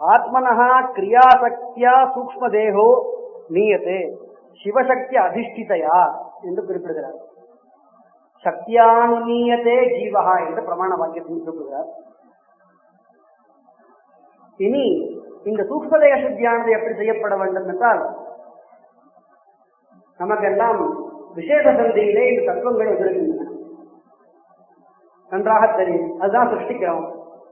ஆத்மனஹா கிரியாசக்தியா சூக்ம தேகோ நீயத்தே சிவசக்தி அதிஷ்டிதையா என்று குறிப்பிடுகிறார் சக்தியானுநீயத்தே ஜீவஹா என்ற பிரமாண வாக்கியத்தில் குறிப்பிடுகிறார் இனி இந்த சூக்மதேக சுத்தியானது எப்படி செய்யப்பட வேண்டும் என்றால் நமக்கெல்லாம் விசேஷ சந்தையிலே இந்த தத்துவங்கள் வந்திருக்கின்றன நன்றாக தெரியும் அதுதான் சிருஷ்டிக்கிறோம்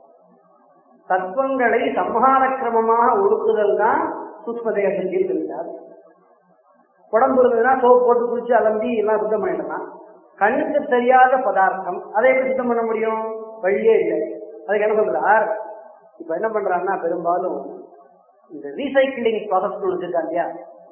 தத்துவங்களை சம்ஹார கிரமமாக ஒடுக்குதல் தான் சூக்மதேக சந்தியில் இருக்கிறார் உடம்பு இருந்ததுன்னா சோப் போட்டு குளிச்சு அலம்பி எல்லாம் சுத்தம் பண்ணிடலாம் கண்ணுக்கு தெரியாத பதார்த்தம் அதை எப்படி சுத்தம் பண்ண முடியும் வழியே இல்லை அதுக்கு என்ன சொல்றார் இப்ப என்ன பண்றாங்கன்னா பெரும்பாலும் இந்த ரீசைக்கிளிங் ப்ராசஸ் வச்சிருக்காங்க இல்லையா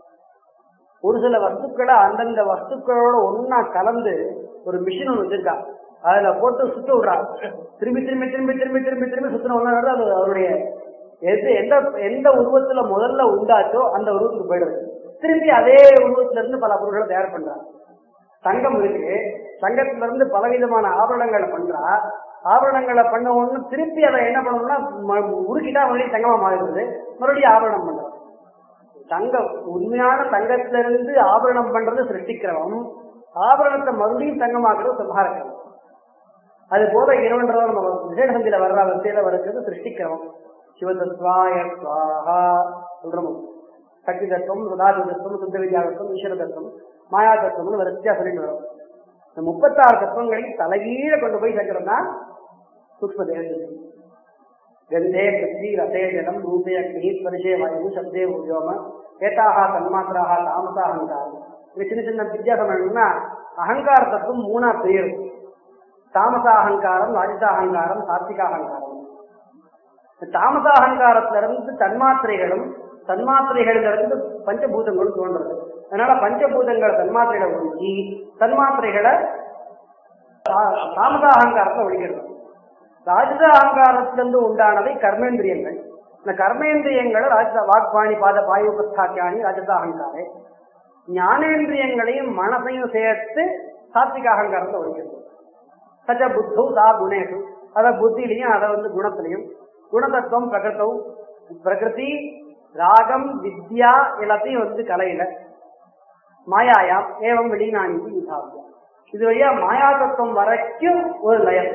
ஒரு சில வஸ்துக்களை அந்தந்த வஸ்துக்களோட ஒன்னா கலந்து ஒரு மிஷின் ஒன்று வச்சிருக்கா அதுல போட்டு சுத்த விடுறா திரும்பி திரும்பி திரும்பி திரும்பி திரும்பி திரும்பி சுத்தின அது அவருடைய எது எந்த எந்த உருவத்துல முதல்ல உண்டாச்சோ அந்த உருவத்துக்கு போயிடுது திரும்பி அதே உருவத்துல இருந்து பல பொருட்களை தயார் பண்றாங்க தங்கம் இருக்கு தங்கத்துல இருந்து பலவிதமான ஆபரணங்களை பண்றா ஆபரணங்களை பண்ண ஒண்ணு திருப்பி அதை என்ன பண்ணணும்னா ம- உருக்கிட்டா மறுபடியும் தங்கமா மாறிடுது மறுபடியும் ஆபரணம் பண்றோம் தங்கம் உண்மையான தங்கத்துல இருந்து ஆபரணம் பண்றது சிருஷ்டிக்கிறவன் ஆபரணத்தை மறுபடியும் தங்கமாக்குறது சம்ஹாரக்கிறவன் அது போல இரவன்றதா நம்ம விசேட சந்தியில வர்ற வரிசையில வருகிறது சிருஷ்டிக்கிறவன் சிவதத்வாய சுவாஹா சொல்றோம் சக்தி தத்துவம் சதாசி தத்துவம் சுத்த வித்யா தத்துவம் ஈஸ்வர தத்துவம் மாயா தத்துவம்னு வரிசையா சொல்லிட்டு வரும் இந்த முப்பத்தாறு தத்துவங்களையும் தலைகீழ கொண்டு போய் சேர்க்கிறது தான் சூக்ம தேவதை गन्धे पृथ्वी रसे जलम रूपे अग्नि स्पर्शे वायु शब्दे व्योम ஏதாக தன்மாத்திராக தாமச அகங்காரம் இது சின்ன சின்ன வித்தியாசம் என்னன்னா அகங்கார தத்துவம் மூணா பிரியும் தாமச அகங்காரம் ராஜச அகங்காரம் சாத்விக அகங்காரம் இந்த தாமச அகங்காரத்துல இருந்து தன்மாத்திரைகளும் தன்மாத்திரைகளிலிருந்து பஞ்சபூதங்களும் தோன்றது அதனால பஞ்சபூதங்களை தன்மாத்திரைகளை ஒழுக்கி தன்மாத்திரைகளை தா- தாமச அகங்காரத்தை ஒழிக்கிறது ராஜச அகங்காரத்திலிருந்து உண்டானவை கர்மேந்திரியங்கள் இந்த கர்மேந்திரியங்களை ராஜச வாக்பாணி பாத பாயுபஸ்தாக்கியானி ராஜச அகங்காரே ஞானேந்திரியங்களையும் மனசையும் சேர்த்து சாத்விக அகங்காரத்தை ஒழிக்கிறது சச்ச புத்து சா குணேஷு அத புத்திலையும் அதை வந்து குணத்திலையும் குணதத்துவம் பிரகிருத்தம் பிரகிருதி ராகம் வித்யா எல்லாத்தையும் வந்து கலையில மாயாயாம் ஏவம் வெளிநாணி விபாவியம் இது வழியா மாயா தத்துவம் வரைக்கும் ஒரு லயம்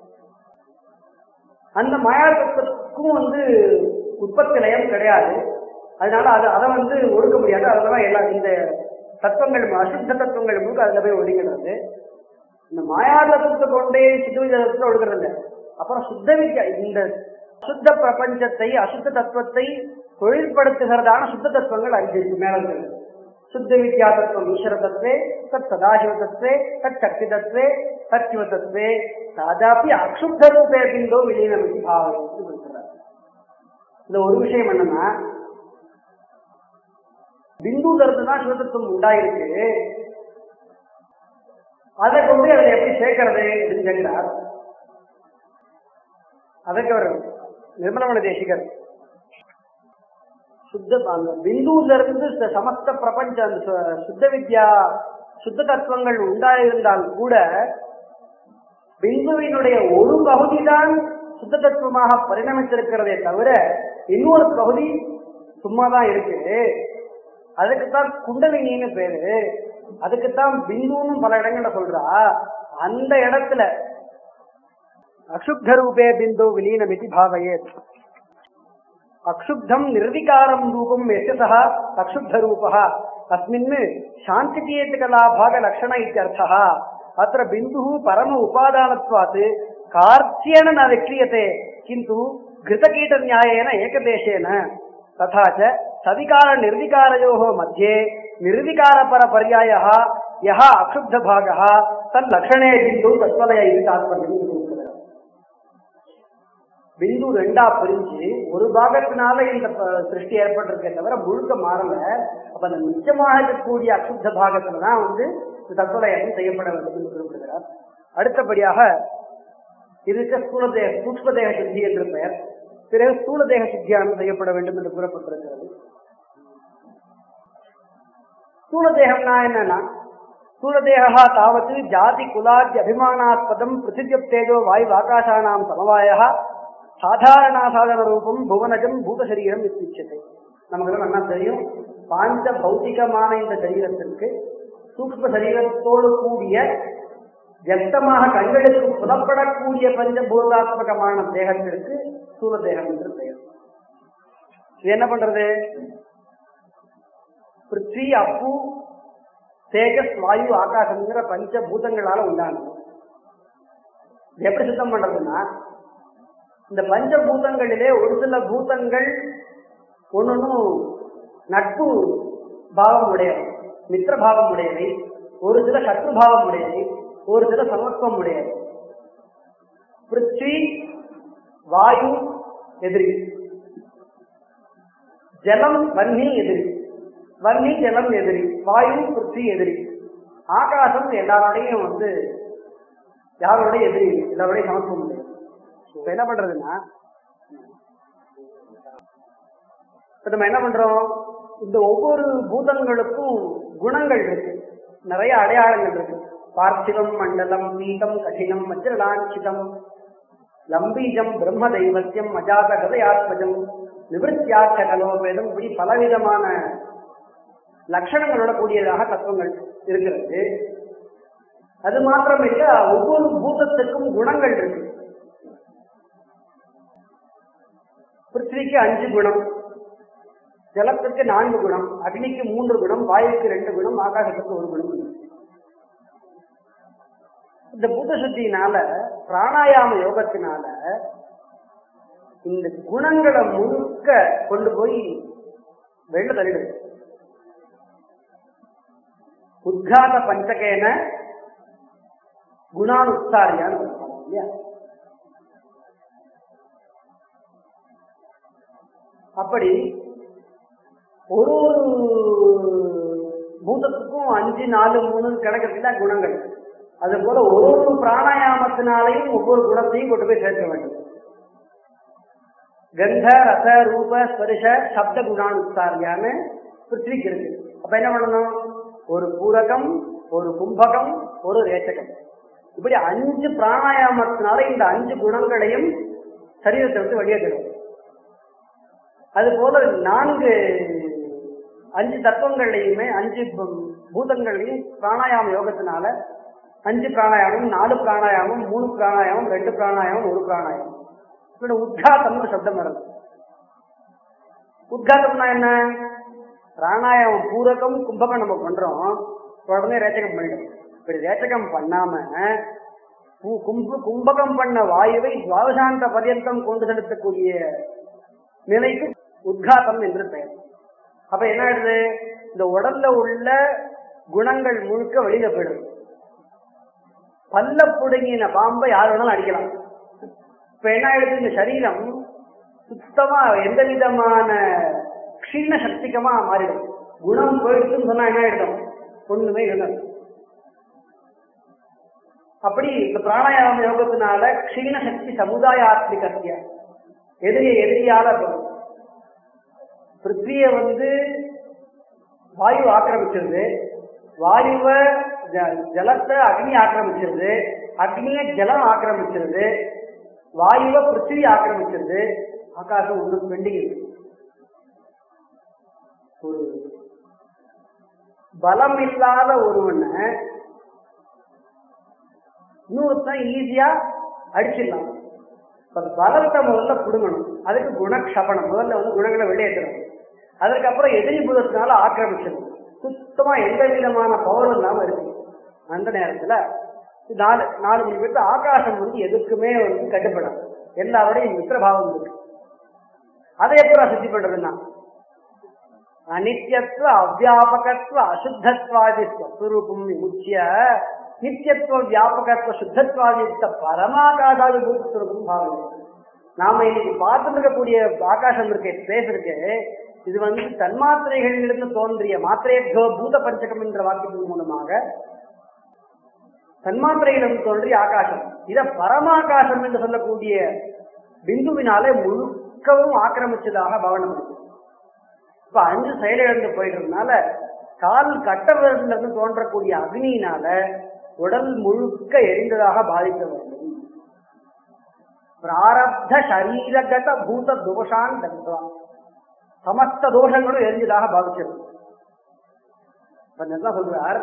அந்த மாயா தத்துவத்துக்கும் வந்து உற்பத்தி லயம் கிடையாது அதனால அது அதை வந்து ஒடுக்க முடியாது அதனால எல்லா இந்த தத்துவங்கள் அசுத்த தத்துவங்கள் முழுக்க அதுல போய் ஒடுங்கிறது இந்த மாயா தத்துவத்தை கொண்டே சுத்த விதத்துல ஒடுக்கிறது இல்லை அப்புறம் சுத்த வித்யா இந்த அசுத்த பிரபஞ்சத்தை அசுத்த தத்துவத்தை தொழில்படுத்துகிறதான சுத்த தத்துவங்கள் அஞ்சு இருக்கு மேல இருக்கிறது சுத்த வித்யா தத்துவம் ஈஸ்வர தத்துவே தத் சதாசிவ தத்துவே தத் சக்தி தத்துவே தத் சிவ தத்துவே தாதாப்பி அக்ஷுப்த ரூபே பிந்தோ விலீனம் பாவம் சொல்றார் இந்த ஒரு விஷயம் என்னன்னா பிந்துல இருந்து தான் சிவதத்துவம் உண்டாயிருக்கு அதை கொண்டு அதை எப்படி சேர்க்கறது அப்படின்னு கேட்கிறார் அதற்கு அவர் நிர்மலமண தேசிகர் சுத்த அந்த பிந்துல இருந்து ச- சமஸ்த பிரபஞ்ச அந்த சு- சுத்த வித்யா சுத்த தத்துவங்கள் உண்டாயிருந்தால் கூட பிந்துவினுடைய ஒரு பகுதிதான் சுத்த தத்துவமாக பரிணமித்திருக்கிறதே தவிர இன்னொரு பகுதி சும்மா தான் இருக்கு அதுக்குத்தான் குண்டலினின்னு பேரு அதுக்குத்தான் பிந்துன்னு பல இடங்கள்ல சொல்றா அந்த இடத்துல அக்ஷுப்த ரூபே பிந்து விலீனமிதி பாவயேத் அக்ஷுப்தம் நிர்விகாரம் ரூபம் எஸ்ய சக அக்ஷுப்த ரூபः अस्मिन् शान्तिचेतकलाभाग लक्षण इत्यर्थः अत्र बिन्दुः परम उपादानत्वात् कार्त्येन न विक्रियते किन्तु घृतकीटन्यायेन एकदेशेन तथा च सविकार-निर्विकारयोः मध्ये निर्विकारपरपर्यायः यः अक्षुब्धभागः तल्लक्षणे बिन्दु तत्त्वलय इति तात्पर्यम् பிந்து ரெண்டா பிரிஞ்சு ஒரு பாகத்தினால இந்த ப- சிருஷ்டி ஏற்பட்டிருக்கே தவிர முழுக்க மாறல அப்ப அந்த நிச்சயமாக இருக்கக்கூடிய அசுத்த பாகத்துல தான் வந்து இந்த தத்துவலயம் செய்யப்பட வேண்டும் என்று குறிப்பிடுகிறார் அடுத்தபடியாக இதுக்கு ஸ்தூலதேக சூக்மதேக சுத்தி என்று பெயர் பிறகு ஸ்தூலதேக சுத்தியானம் செய்யப்பட வேண்டும் என்று கூறப்பட்டிருக்கிறது ஸ்தூலதேகம்னா என்னன்னா ஸ்தூலதேகா தாவத் ஜாதி குலாதி அபிமானாஸ்பதம் பிருத்திவியப்தேஜோ வாயு ஆகாஷானாம் சமவாய சாதாரணாசாதன ரூபம் புவனஜம் பூத சரீரம் இத்திச்சதை நமக்கு நல்லா தெரியும் பாஞ்ச பௌத்திகமான இந்த சரீரத்திற்கு சூக்ம சரீரத்தோடு கூடிய வியக்தமாக கண்களுக்கு புலப்படக்கூடிய பஞ்சபூதாத்மகமான தேகத்திற்கு சூல தேகம் என்று பெயர் இது என்ன பண்றது பிருத்வி அப்பு தேஜஸ் வாயு ஆகாசம்ங்கிற பஞ்ச பூதங்களால உண்டானது இது எப்படி சுத்தம் பண்றதுன்னா இந்த பஞ்ச பூதங்களிலே ஒரு சில பூதங்கள் ஒன்னொன்னும் நட்பு பாவம் உடையவை மித்திர பாவம் உடையவை ஒரு சில சத்ரு பாவம் உடையவை ஒரு சில சமத்துவம் உடையவை பிருத்வி வாயு எதிரி ஜலம் வன்னி எதிரி வன்னி ஜலம் எதிரி வாயு பிருத்வி எதிரி ஆகாசம் எல்லாரோடையும் வந்து யாரோடைய எதிரி எல்லாரோடையும் சமத்துவம் உடையது இப்ப என்ன பண்றதுன்னா இப்ப நம்ம என்ன பண்றோம் இந்த ஒவ்வொரு பூதங்களுக்கும் குணங்கள் இருக்கு நிறைய அடையாளங்கள் இருக்கு பார்த்திவம் மண்டலம் பீதம் கடினம் வஜ்ரலாஞ்சிதம் லம்பீஜம் பிரம்ம தெய்வத்தியம் அஜாத கதையாத்மஜம் நிவத்தியாச்ச கலோபேதம் இப்படி பலவிதமான லட்சணங்களோட கூடியதாக தத்துவங்கள் இருக்கிறது அது மாத்திரம் இல்ல ஒவ்வொரு பூதத்துக்கும் குணங்கள் இருக்கு பிருத்திவிக்கு அஞ்சு குணம் ஜலத்திற்கு நான்கு குணம் அக்னிக்கு மூன்று குணம் வாயுக்கு ரெண்டு குணம் ஆகாசத்துக்கு ஒரு குணம் இந்த பூத சுத்தியினால பிராணாயாம யோகத்தினால இந்த குணங்களை முழுக்க கொண்டு போய் வெளில தள்ளிடுது உத்காத பஞ்சகேன குணானுத்தாரியான்னு சொல்றாங்க இல்லையா அப்படி ஒரு ஒரு பூதத்துக்கும் அஞ்சு நாலு மூணு கிடக்கிறதுல குணங்கள் அது போல ஒரு ஒரு பிராணாயாமத்தினாலையும் ஒவ்வொரு குணத்தையும் கொண்டு போய் சேர்க்க வேண்டும் கந்த ரச ரூப ஸ்பரிச சப்த குணானுசாரியான்னு பிருத்திவிக்கு இருக்கு அப்ப என்ன பண்ணணும் ஒரு பூரகம் ஒரு கும்பகம் ஒரு ரேச்சகம் இப்படி அஞ்சு பிராணாயாமத்தினால இந்த அஞ்சு குணங்களையும் சரீரத்தை விட்டு வெளியேற்றணும் அது போல நான்கு அஞ்சு தத்துவங்களையுமே அஞ்சு பூதங்களையும் பிராணாயாம யோகத்தினால அஞ்சு பிராணாயாமம் நாலு பிராணாயாமம் மூணு பிராணாயாமம் ரெண்டு பிராணாயாமம் ஒரு பிராணாயாமம் இப்ப உத்காத்தம்னு சப்தம் வருது உத்காத்தம்னா என்ன பிராணாயாமம் பூரகம் கும்பகம் நம்ம பண்றோம் உடனே ரேச்சகம் பண்ணிடும் இப்படி ரேச்சகம் பண்ணாம கும்ப கும்பகம் பண்ண வாயுவை துவாவசாந்த பர்யந்தம் கொண்டு செலுத்தக்கூடிய நிலைக்கு உத்காத்தம் என்று பெயர் அப்ப என்ன ஆயிடுது இந்த உடல்ல உள்ள குணங்கள் முழுக்க வெளியில போயிடுது பல்ல புடுங்கின பாம்பை யார் வேணாலும் அடிக்கலாம் இப்ப என்ன ஆயிடுது இந்த சரீரம் சுத்தமா எந்த விதமான க்ஷீண சக்திகமா மாறிடும் குணம் போயிடுச்சுன்னு சொன்னா என்ன ஆயிடும் ஒண்ணுமே இல்லை அப்படி இந்த பிராணாயாம யோகத்தினால க்ஷீண சக்தி சமுதாய ஆத்மிகத்திய எதிரியை எதிரியால பிருத்திவிய வந்து வாயு ஆக்கிரமிச்சிருது வாயுவை ஜலத்தை அக்னி ஆக்கிரமிச்சிருது அக்னிய ஜலம் ஆக்கிரமிச்சிருது வாயுவை பிருத்திவி ஆக்கிரமிச்சிருது ஆகாசம் ஒன்று பெண்டிங் ஒரு பலம் இல்லாத ஒருவனை இன்னொருத்தன் ஈஸியா அடிச்சிடலாம் இப்ப பலத்தை முதல்ல புடுங்கணும் அதுக்கு குணக்ஷபணம் முதல்ல வந்து குணங்களை வெளியேற்றணும் அதுக்கப்புறம் எதிரி புதத்தினால ஆக்கிரமிச்சிடணும் சுத்தமா எந்த விதமான பவர் இல்லாம இருக்கு அந்த நேரத்துல நாலு நாலு மணி பேருக்கு ஆகாசம் வந்து எதுக்குமே வந்து கட்டுப்படும் எல்லாரோடையும் மித்திரபாவம் இருக்கு அதை எப்படி சுத்தி பண்றதுன்னா அனித்யத்துவ அவ்வியாபகத்துவ அசுத்தத்வாதி ஸ்வரூபம் விமுச்சிய நித்தியத்துவ வியாபகத்துவ சுத்தத்வாதித்த பரமாகாசாதி பூத்தம் பாவனை நாம இன்னைக்கு பார்த்துட்டு இருக்கக்கூடிய ஆகாசம் இருக்கு ஸ்பேஸ் இருக்கு இது வந்து தன்மாத்திரைகளிலிருந்து தோன்றிய மாத்திரையோ பூத பஞ்சகம் என்ற வாக்கியத்தின் மூலமாக தன்மாத்திரையிலிருந்து தோன்றிய ஆகாசம் இத பரமாகாசம் என்று சொல்லக்கூடிய பிந்துவினாலே முழுக்கவும் ஆக்கிரமிச்சதாக பவனம் இருக்கு இப்ப அஞ்சு செயலிழந்து போயிடுறதுனால கால் கட்டவிலிருந்து இருந்து தோன்றக்கூடிய அக்னியினால உடல் முழுக்க எரிந்ததாக பாதிக்க வேண்டும் பிராரப்த சரீரகத பூத தோஷான் தக்வா சமஸ்த தோஷங்களும் எரிஞ்சதாக பாதிச்சது இப்ப என்ன சொல்றார்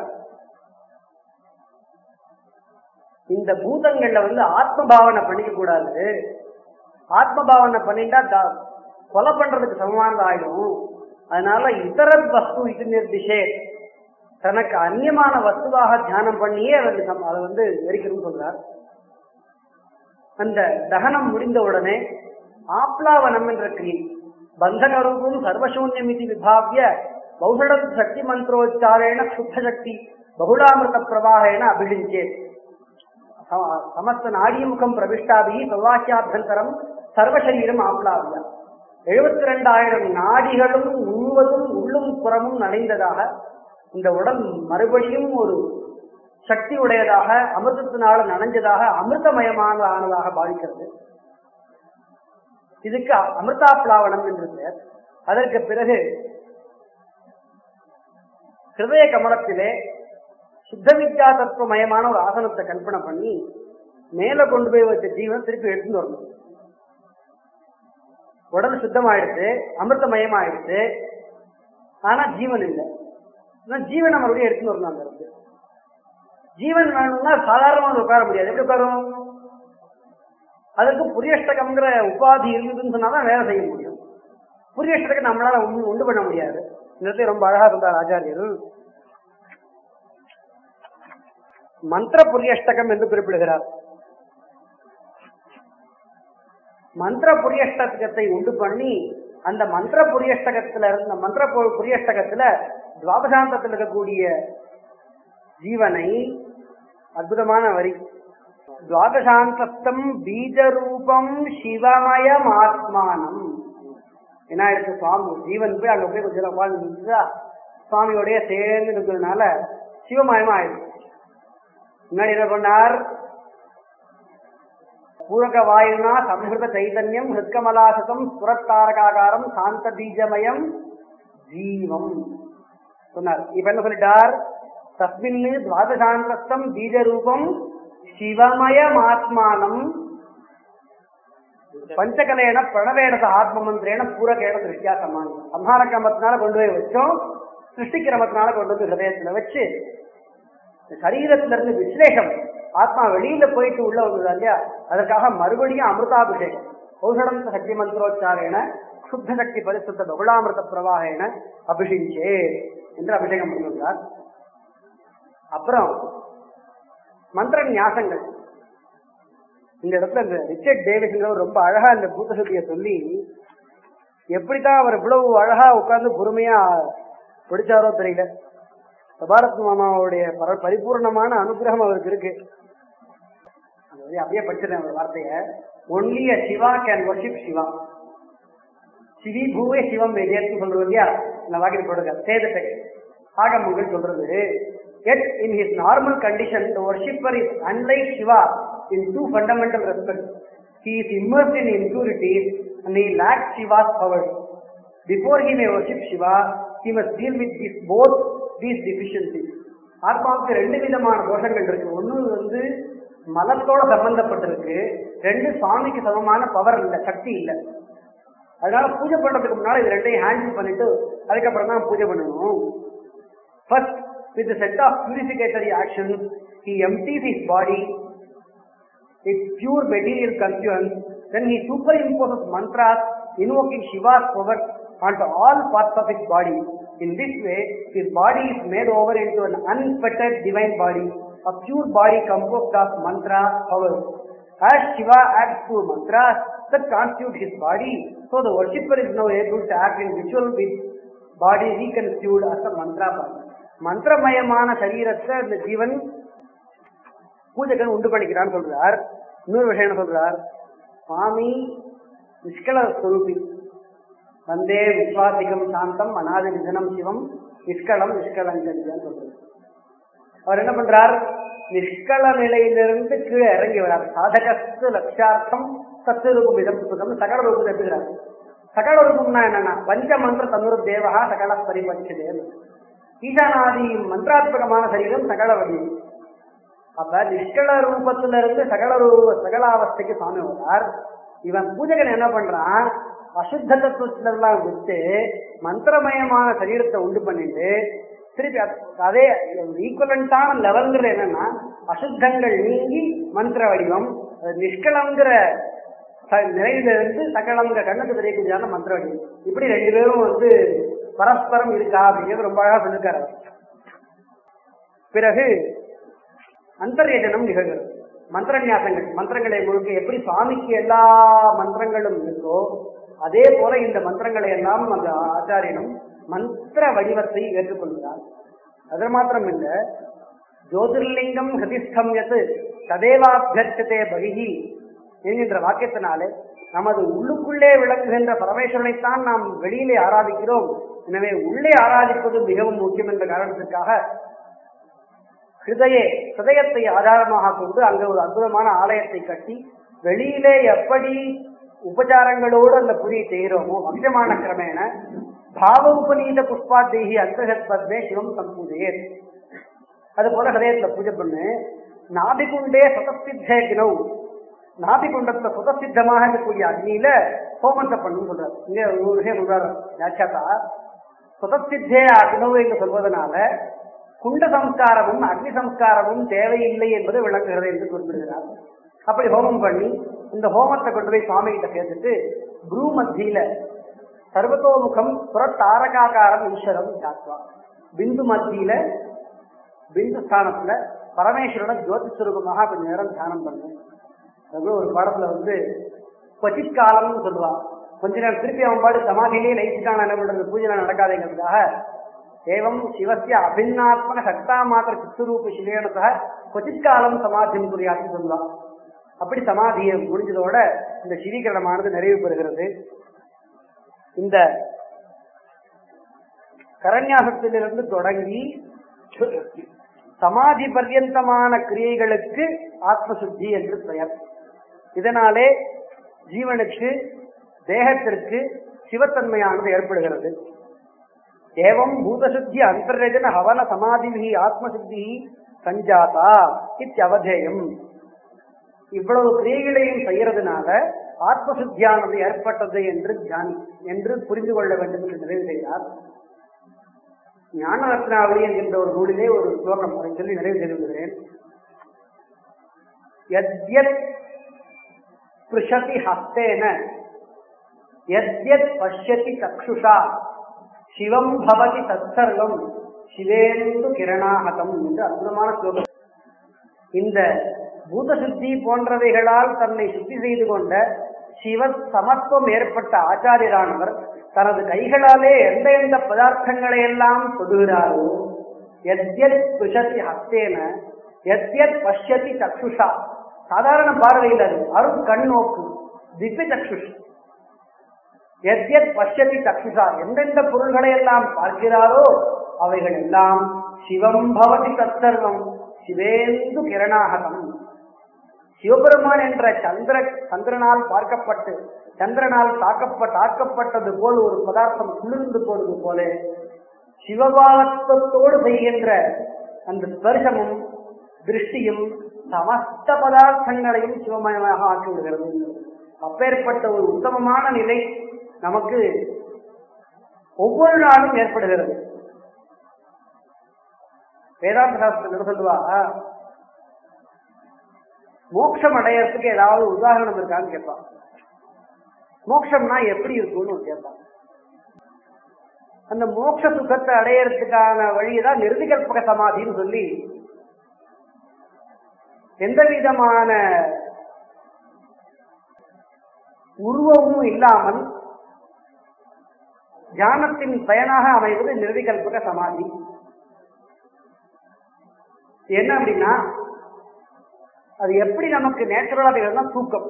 இந்த பூதங்கள்ல வந்து ஆத்ம பாவனை பண்ணிக்க கூடாது ஆத்ம பாவனை பண்ணிட்டா த- கொலை பண்றதுக்கு சமமானது ஆயிடும் அதனால இதர வஸ்து இது நிர்திஷே தனக்கு அந்நியமான வஸ்துவாக தியானம் பண்ணியே அதை நம்ம- அதை வந்து எரிக்கணும்னு சொல்றார் அந்த தகனம் முடிந்த உடனே ஆப்லாவனம் என்ற கிரியை பந்தகரூபம் சர்வசூன்யம் இது விபாவிய பௌஷடம் சக்தி மந்திரோச்சாரேண சுத்த சக்தி பகுளாமிருத பிரவாகேன அபிஷிஞ்சே சம- சமஸ்த நாடிமுகம் பிரவிஷ்டாபி சவாக்கியாபியந்தரம் சர்வசரீரம் ஆப்லாவியா எழுபத்தி ரெண்டாயிரம் நாடிகளும் முழுவதும் உள்ளும் புறமும் நனைந்ததாக இந்த உடல் மறுபடியும் ஒரு சக்தி உடையதாக அமிர்தத்தினால நனைஞ்சதாக அமிர்தமயமான ஆனதாக பாதிக்கிறது இதுக்கு அமிர்தாப்லாவனம் என்று பெயர் அதற்கு பிறகு ஹிருதய கமலத்திலே சுத்த வித்யா தத்துவமயமான ஒரு ஆசனத்தை கல்பனை பண்ணி மேல கொண்டு போய் வச்ச ஜீவன் திருப்பி எடுத்துட்டு வரணும் உடல் சுத்தமாயிடுச்சு அமிர்தமயமாயிடுச்சு ஆனா ஜீவன் இல்லை ஆனா ஜீவனை மறுபடியும் எடுத்துட்டு வரணும் அந்த இடத்துக்கு ஜீவன் வேணும்னா சாதாரணமாக உட்கார முடியாது எப்படி உட்காரும் அதற்கு புரியஷ்டகம்ங்கிற உபாதி இருந்ததுன்னு சொன்னாதான் வேலை செய்ய முடியும் புரியஷ்டகம் நம்மளால ஒண்ணு உண்டு பண்ண முடியாது இந்த இடத்துல ரொம்ப அழகா இருந்தார் ஆச்சாரியர் மந்திர புரியஷ்டகம் என்று குறிப்பிடுகிறார் மந்திர புரியஷ்டகத்தை உண்டு பண்ணி அந்த மந்திர புரியஷ்டகத்துல இருந்த மந்திர பு- புரியஷ்டகத்துல துவாபசாந்தத்தில் இருக்கக்கூடிய ஜீவனை அற்புதமான வரி துவாதசாந்தஸ்தம் பீஜரூபம் சிவமயம் ஆத்மானம் என்ன ஆயிடுச்சு சுவாமி ஜீவன் போய் அங்க போய் கொஞ்சம் நேரம் உட்கார்ந்து இருந்துச்சா சுவாமியோடய சேர்ந்து இருக்கிறதுனால சிவமயமா ஆயிடுச்சு முன்னாடி என்ன பண்ணார் பூரக வாயுனா சம்ஹிருத சைதன்யம் ஹிருத்கமலாசகம் புறத்தாரகாகாரம் சாந்த பீஜமயம் ஜீவம் சொன்னார் இப்ப என்ன சொல்லிட்டார் தஸ்மின் துவாதசாந்தஸ்தம் பீஜரூபம் சிவமயம் ஆத்மானம் பஞ்சகலேன பிரணவேன ஆத்ம மந்திரேன பூரகேன திருஷ்டியா சமானம் சம்ஹார கிரமத்தினால கொண்டு போய் வச்சோம் சிருஷ்டி கிரமத்தினால கொண்டு வந்து ஹிருதயத்துல வச்சு இந்த சரீரத்துல இருந்து விஸ்லேஷம் ஆத்மா வெளியில போயிட்டு உள்ள வந்ததா இல்லையா அதற்காக மறுபடியும் அமிர்தாபிஷேகம் ஔஷடம் சக்தி மந்திரோச்சாரேன சுத்த சக்தி பரிசுத்த பகுளாமிருத பிரவாகேன அபிஷிஞ்சே என்று அபிஷேகம் பண்ணியுள்ளார் அப்புறம் மந்திர நியாசங்கள் இந்த இடத்துல இந்த ரிச்சர்ட் டேவிஸ்ங்கிறவர் ரொம்ப அழகா இந்த பூத்தசக்தியை சொல்லி எப்படித்தான் அவர் இவ்வளவு அழகா உட்கார்ந்து பொறுமையா படிச்சாரோ தெரியல பாரத் மாமாவுடைய பர- பரிபூர்ணமான அனுகிரகம் அவருக்கு இருக்கு அது வந்து அப்படியே படிச்சிருக்கேன் அந்த வார்த்தைய only a Shiva can worship Shiva சிவி பூவே சிவம் வேதியர்னு சொல்றது இல்லையா இந்த வாக்கியம் போடுங்க சேதத்தை ஆகமங்கள் சொல்றது yet in his normal condition the worshipper is unlike shiva in two fundamental respects he is immersed in impurities and he lacks shiva's powers before he may worship shiva he must deal with these both these deficiencies ஆத்மாவுக்கு ரெண்டு விதமான தோஷங்கள் இருக்கு ஒண்ணு வந்து மலத்தோட சம்பந்தப்பட்டிருக்கு ரெண்டு சுவாமிக்கு சமமான பவர் இல்ல சக்தி இல்ல அதனால பூஜை பண்றதுக்கு முன்னால இது ரெண்டையும் ஹேண்டில் பண்ணிட்டு அதுக்கப்புறம் தான் பூஜை பண்ணணும் First, with a set of purificatory actions, he empties his body, its pure material constituents, then he superimposes mantras invoking Shiva's power onto all parts of his body. In this way, his body is made over into an unfettered divine body, a pure body composed of mantra powers. As Shiva adds to mantras that constitute his body, so the worshipper is now able to act in ritual with body reconstituted as a mantra body. மந்திரமயமான சரீரத்தை இந்த ஜீவன் பூஜைகள் உண்டு பண்ணிக்கிறான்னு சொல்றார் இன்னொரு விஷயம் என்ன சொல்றார் சுவாமி நிஷ்கல ஸ்வரூபி வந்தே விஸ்வாசிகம் சாந்தம் அநாதி நிதனம் சிவம் நிஷ்கலம் நிஷ்கலங்கன்னு சொல்றார் அவர் என்ன பண்றார் நிஷ்கல நிலையிலிருந்து கீழே இறங்கி வரார் சாதகஸ்து லட்சார்த்தம் சத்துரூபம் இதம் சுகம் சகல ரூபத்தை எடுத்துக்கிறார் சகல ரூபம்னா என்னன்னா பஞ்சமந்திர தனுர் தேவகா சகல பரிபட்சதே ஈசானாதி மந்திராத்மகமான சரீரம் சகல வடிவம் அப்ப நிஷ்கல ரூபத்துல இருந்து சகல ரூப சகலாவஸ்தைக்கு சுவாமி வரார் இவன் பூஜகன் என்ன பண்றான் அசுத்த தத்துவத்துல எல்லாம் விட்டு மந்திரமயமான சரீரத்தை உண்டு பண்ணிட்டு திருப்பி அத்- அதே ஈக்குவலண்டான லெவல்ங்கிறது என்னன்னா அசுத்தங்கள் நீங்கி மந்திர வடிவம் அது நிஷ்கலங்கிற ச- நிறையில இருந்து சகலங்கிற கண்ணுக்கு தெரியக்கூடியதான மந்திர வடிவம் இப்படி ரெண்டு பேரும் வந்து பரஸ்பரம் இருக்கா அப்படிங்கிறது ரொம்ப அழகா சொல்லிருக்காரு அவர். பிறகு அந்தர்யஜனம் நிகழ்கிறது மந்திரநியாசங்கள் மந்திரங்களை முழுக்க எப்படி சுவாமிக்கு எல்லா மந்திரங்களும் இருக்கோ அதே போல இந்த மந்திரங்களை எல்லாம் அந்த ஆச்சாரியனும் மந்திர வடிவத்தை ஏற்றுக்கொள்கிறார் அது மாத்திரம் இல்ல ஜோதிர்லிங்கம் ஹதிஸ்தம் எது ததேவாபியர்த்ததே பகிஹி என்கின்ற வாக்கியத்தினாலே நமது உள்ளுக்குள்ளே விளங்குகின்ற பரமேஸ்வரனைத்தான் நாம் வெளியிலே ஆராதிக்கிறோம் எனவே உள்ளே ஆராதிப்பது மிகவும் முக்கியம் என்ற காரணத்திற்காக ஹிருதயே ஹிருதயத்தை ஆதாரமாக கொண்டு அங்க ஒரு அற்புதமான ஆலயத்தை கட்டி வெளியிலே எப்படி உபச்சாரங்களோடு அந்த புரியை செய்கிறோமோ அம்சமான கிரமேண பாவ உபநீத புஷ்பாத்தேகி அந்தகத் பத்மே சிவம் சம்பூஜையே அது போல ஹதயத்துல பூஜை பண்ணு நாபிகுண்டே சுதசித்தே கினௌ நாபிகுண்டத்துல சுதசித்தமாக இருக்கக்கூடிய அக்னியில ஹோமத்தை பண்ணுன்னு சொல்றாரு இங்க ஒரு விஷயம் சொல்றாரு வியாக்கியாத்தா சுதசித்தே அக்னௌ என்று சொல்வதனால குண்ட சம்ஸ்காரமும் அக்னி சம்ஸ்காரமும் தேவையில்லை என்பது விளங்குகிறது என்று குறிப்பிடுகிறார் அப்படி ஹோமம் பண்ணி இந்த ஹோமத்தை கொண்டு போய் சுவாமி கிட்ட சேர்த்துட்டு குரு மத்தியில சர்வதோமுகம் புறத்தாரகாக்காரம் ஈஸ்வரம் சாத்வா பிந்து மத்தியில பிந்து ஸ்தானத்துல பரமேஸ்வரோட ஜோதி சுரூபமாக கொஞ்ச நேரம் தியானம் பண்ணு அது ஒரு பாடத்துல வந்து கொச்சித் காலம்னு சொல்லுவான் கொஞ்ச நேரம் திருப்பி அவன் பாடு சமாதியிலேயே லைச்சிட்டான என்ன பண்றது பூஜை நடக்காதுங்கிறதுக்காக ஏவம் சிவசிய அபின்னாத்மக சக்தா மாத்திர சித்துரூப சிவேனத்தக கொச்சித் காலம் சமாதியம் குறியான்னு சொல்லுவான் அப்படி சமாதியை முடிஞ்சதோட இந்த சிவீகரணமானது நிறைவு பெறுகிறது இந்த கரண்யாசத்திலிருந்து தொடங்கி சமாதி பர்யந்தமான கிரியைகளுக்கு ஆத்மசுத்தி என்று பெயர் இதனாலே ஜீவனுக்கு தேகத்திற்கு சிவத்தன்மையானது ஏற்படுகிறது ஏவம் பூதசுத்தி அந்தர்ரஜன ஹவன சமாதிபிகி ஆத்மசுத்தி சஞ்சாதா இத்தியவதேயம் இவ்வளவு கிரியைகளையும் செய்யறதுனால ஆத்மசுத்தியானது ஏற்பட்டது என்று தியானி என்று புரிந்து கொள்ள வேண்டும் என்று நிறைவு செய்தார் ஞான ரத்னாவளி என்கின்ற ஒரு நூலிலே ஒரு ஸ்லோகம் அதை சொல்லி நிறைவு செய்து விடுகிறேன் யத்யத் ஸ்பிருஷதி ஹஸ்தேன யத்யத் பஷ்யதி சக்ஷுஷா சிவம் பவதி தற்சர்வம் சிவேந்து கிரணாகதம் என்று அற்புதமான ஸ்லோகம் இந்த பூத சுத்தி போன்றவைகளால் தன்னை சுத்தி செய்து கொண்ட சிவ சமத்துவம் ஏற்பட்ட ஆச்சாரியரானவர் தனது கைகளாலே எந்த எந்த பதார்த்தங்களை எல்லாம் தொடுகிறாரோ எத்யத் பிஷதி ஹஸ்தேன எத்யத் பஷ்யதி சக்ஷுஷா சாதாரண பார்வையில் அது அருண் கண் நோக்கு திவ்ய சக்ஷுஷ் எத்யத் பஷ்யதி சக்ஷுஷா எந்தெந்த பொருள்களை எல்லாம் பார்க்கிறாரோ அவைகள் எல்லாம் சிவம் பவதி தற்சர்வம் சிவேந்து கிரணாகதம் சிவபெருமான் என்ற சந்திர சந்திரனால் பார்க்கப்பட்டு சந்திரனால் தாக்கப்பட்ட தாக்கப்பட்டது போல் ஒரு பதார்த்தம் குளிர்ந்து போனது போல சிவபாகத்தோடு செய்கின்ற அந்த ஸ்பர்சமும் திருஷ்டியும் சமஸ்த பதார்த்தங்களையும் சிவமயமாக ஆக்கி விடுகிறது அப்பேற்பட்ட ஒரு உத்தமமான நிலை நமக்கு ஒவ்வொரு நாளும் ஏற்படுகிறது வேதாந்த சாஸ்திரம் சொல்லுவா மோட்சம் அடையறதுக்கு ஏதாவது உதாரணம் இருக்கான்னு கேட்பான் மோட்சம்னா எப்படி இருக்கும்னு கேட்பான் அந்த மோட்ச சுகத்தை அடையறதுக்கான வழியதான் நிர்விகல்பக சமாதின்னு சொல்லி எந்த விதமான உருவமும் இல்லாமல் தியானத்தின் பயனாக அமைவது நிர்விகல்பக சமாதி என்ன அப்படின்னா அது எப்படி நமக்கு நேச்சுரலா தெரியுதுன்னா தூக்கம்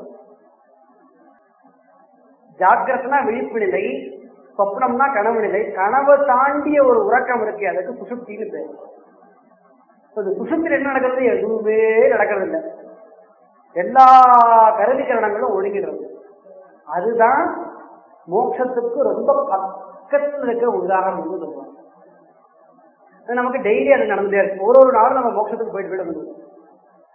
ஜாக்கிரத்தனா விழிப்பு நிலை சொப்னம்னா கனவு நிலை கனவு தாண்டிய ஒரு உறக்கம் இருக்கு அதுக்கு சுசுப்தின்னு பேர் அது சுசுப்தியில் என்ன நடக்கிறது எதுவுமே நடக்கிறது இல்லை எல்லா கருவிகரணங்களும் ஒழுங்கிடுறது அதுதான் மோட்சத்துக்கு ரொம்ப பக்கத்தில் இருக்க உதாரணம் சொல்லுவாங்க அது நமக்கு டெய்லி அது நடந்துட்டே இருக்கு ஒரு ஒரு நாளும் நம்ம மோட்சத்துக்கு போயிட்டு போயிட முடியும்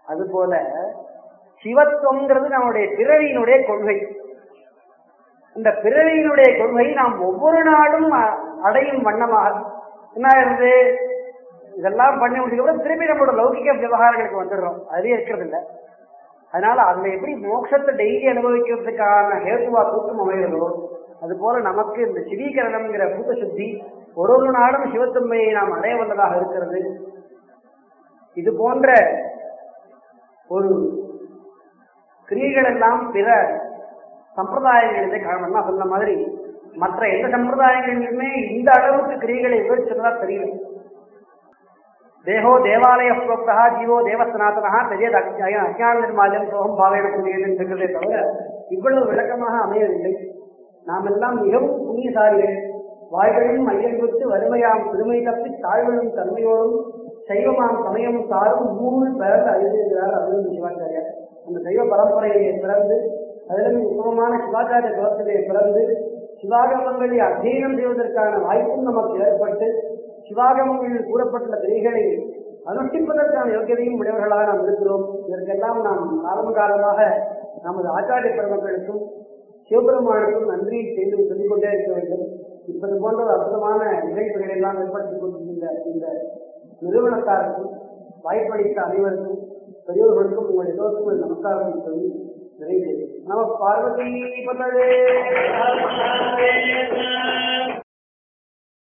அதுபோல சிவத்துவங்கிறது நம்முடைய பிறவியினுடைய கொள்கை இந்த பிறவியினுடைய கொள்கை நாம் ஒவ்வொரு நாளும் அ- அடையும் வண்ணமாக என்ன ஆயிருது இதெல்லாம் பண்ணி முடிச்சுக்கப்புறம் திரும்பி நம்மளோட லௌகிக விவகாரங்களுக்கு வந்துடுறோம் அதுவே இருக்கிறது இல்லை அதனால அதுல எப்படி மோட்சத்தை டெய்லி அனுபவிக்கிறதுக்கான ஹேத்துவா தூக்கம் அமைகிறதோ அது போல நமக்கு இந்த சிவீகரணம்ங்கிற பூத சுத்தி ஒரு ஒரு நாளும் சிவத்தன்மையை நாம் அடைய வல்லதாக இருக்கிறது இது போன்ற ஒரு கிரியைகள் எல்லாம் பிற சம்பிரதாயங்களிலே காரணம் சொன்ன மாதிரி மற்ற எந்த சம்பிரதாயங்களிலுமே இந்த அளவுக்கு கிரியைகளை விவரிச்சதா தெரியல தேகோ தேவாலய புரோக்தா ஜீவோ தேவசனாதனா தெரியது அஜான நிர்மாலியம் சோகம் பாவேன புண்ணியன் இருக்கிறதே தவிர இவ்வளவு விளக்கமாக அமையவில்லை நாம் எல்லாம் மிகவும் புண்ணியசாலிகள் வாய்களும் மையங்குத்து வறுமையாம் பெருமை தப்பி தாழ்வனும் தன்மையோடும் சைவமாம் சமயம் சாரும் மூணு பிறந்து அறிந்திருக்கிறார் அருள் சிவாச்சாரியார் அந்த சைவ பரம்பரையிலே பிறந்து அதிலும் உத்தமமான சிவாச்சாரிய குலத்திலே பிறந்து சிவாகமங்களை அத்தியனம் செய்வதற்கான வாய்ப்பும் நமக்கு ஏற்பட்டு சிவாகமங்களில் கூறப்பட்டுள்ள கிரிகளை அனுஷ்டிப்பதற்கான யோக்கியதையும் உடையவர்களாக நாம் இருக்கிறோம் இதற்கெல்லாம் நாம் காலம் காலமாக நமது ஆச்சாரிய பெருமக்களுக்கும் சிவபெருமானுக்கும் நன்றி செய்து சொல்லிக் கொண்டே இருக்க வேண்டும் இப்பது போன்ற ஒரு அற்புதமான நிகழ்வுகளை எல்லாம் ஏற்படுத்திக் கொண்டிருந்த இந்த நிறுவனத்தாருக்கும் வாய்ப்பளித்த அனைவருக்கும் பெரியவர்களுக்கும் உங்கள் எல்லோருக்கும் ஒரு நமஸ்காரம் சொல்லி நிறைவு செய்கிறேன். நம பார்வதி பதவே